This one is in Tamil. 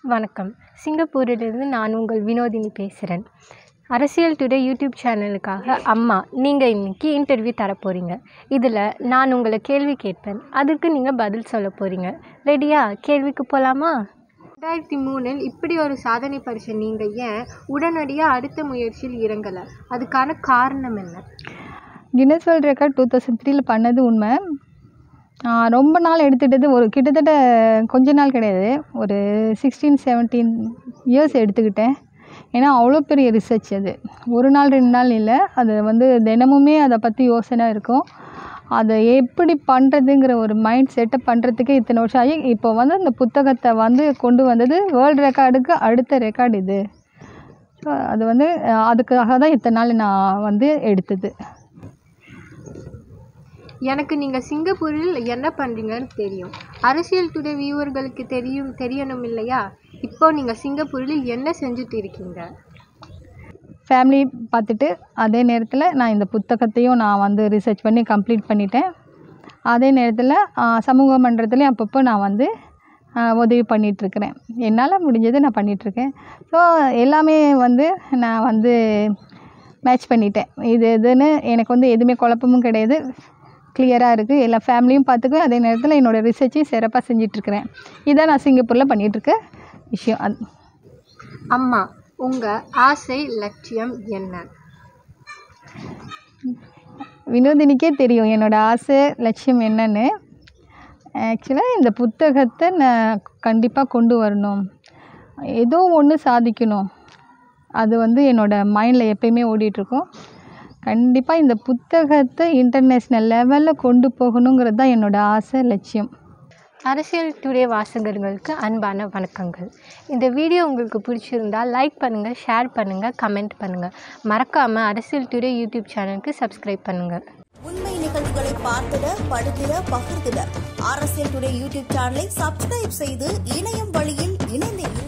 வணக்கம் சிங்கப்பூரிலிருந்து நான் உங்கள் வினோதினி பேசுகிறேன் அரசியல் டுடே யூடியூப் சேனலுக்காக அம்மா நீங்கள் இன்னைக்கு இன்டர்வியூ தர போகிறீங்க இதில் நான் உங்களை கேள்வி கேட்பேன் அதுக்கு நீங்கள் பதில் சொல்ல போகிறீங்க ரெடியா கேள்விக்கு போகலாமா ரெண்டாயிரத்தி மூணில் இப்படி ஒரு சாதனை பரிசை நீங்கள் ஏன் உடனடியாக அடுத்த முயற்சியில் இறங்கலை அதுக்கான காரணம் என்ன Guinness world record two thousand த்ரீல பண்ணது உண்மை ஆஹ் ரொம்ப நாள் எடுத்துட்டது ஒரு கிட்டத்தட்ட கொஞ்ச நாள் கிடையாது ஒரு சிக்ஸ்டீன் செவன்டீன் இயர்ஸ் எடுத்துக்கிட்டேன் ஏன்னா அவ்வளோ பெரிய ரிசர்ச் அது ஒரு நாள் ரெண்டு நாள் இல்லை அது வந்து தினமுமே அதை பற்றி யோசனை இருக்கும் அதை எப்படி பண்ணுறதுங்கிற ஒரு மைண்ட் செட்டப் பண்ணுறதுக்கே இத்தனை வருஷம் ஆகி இப்போ வந்து அந்த புத்தகத்தை வந்து கொண்டு வந்தது வேர்ல்டு ரெக்கார்டுக்கு அடுத்த ரெக்கார்டு இது ஸோ அது வந்து அஹ் அதுக்காக தான் இத்தனை நாள் நான் வந்து எடுத்தது எனக்கு நீங்கள் சிங்கப்பூரில் என்ன பண்ணுறீங்கன்னு தெரியும் அரசியல் டுடே வியூவர்களுக்கு தெரியும் தெரியணும் இல்லையா இப்போ நீங்கள் சிங்கப்பூரில் என்ன செஞ்சுட்டு இருக்கீங்க ஃபேமிலி பார்த்துட்டு அதே நேரத்தில் நான் இந்த புத்தகத்தையும் நான் வந்து ரிசர்ச் பண்ணி கம்ப்ளீட் பண்ணிட்டேன் அதே நேரத்தில் சமூக மன்றத்துலேயும் அப்பப்போ நான் வந்து ஆ, உதவி பண்ணிகிட்ருக்கிறேன் என்னால் முடிஞ்சதை நான் பண்ணிகிட்ருக்கேன் ஸோ எல்லாமே வந்து நான் வந்து மேட்ச் பண்ணிட்டேன் இது இதுன்னு எனக்கு வந்து எதுவுமே குழப்பமும் கிடையாது கிளியராக இருக்குது எல்லா ஃபேமிலியும் பார்த்துக்குவேன் அதே நேரத்தில் என்னோடய ரிசர்ச்சையும் சிறப்பாக செஞ்சிட்ருக்கிறேன் இதான் நான் சிங்கப்பூரில் பண்ணிகிட்ருக்க விஷயம் அது அம்மா உங்கள் ஆசை லட்சியம் என்ன வினோதினிக்கே தெரியும் என்னோடய ஆசை லட்சியம் என்னன்னு ஆக்சுவலாக இந்த புத்தகத்தை நான் கண்டிப்பாக கொண்டு வரணும் ஏதோ ஒன்று சாதிக்கணும் அது வந்து என்னோடய மைண்டில் எப்பயுமே ஓடிட்டுருக்கும் கண்டிப்பாக இந்த புத்தகத்தை இன்டர்நேஷ்னல் லெவலில் கொண்டு போகணுங்கிறது தான் என்னோடய ஆசை லட்சியம் அரசியல் டுடே வாசகர்களுக்கு அன்பான வணக்கங்கள் இந்த வீடியோ உங்களுக்கு பிடிச்சிருந்தால் லைக் பண்ணுங்கள் ஷேர் பண்ணுங்கள் கமெண்ட் பண்ணுங்கள் மறக்காமல் அரசியல் டுடே யூடியூப் சேனலுக்கு சப்ஸ்கிரைப் பண்ணுங்கள் உண்மை நிகழ்வுகளை பார்த்திட படுத்திட பகிர்ந்திட அரசியல் டுடே யூடியூப் சேனலை சப்ஸ்கிரைப் செய்து இணையம் வழியில் இணைந்தே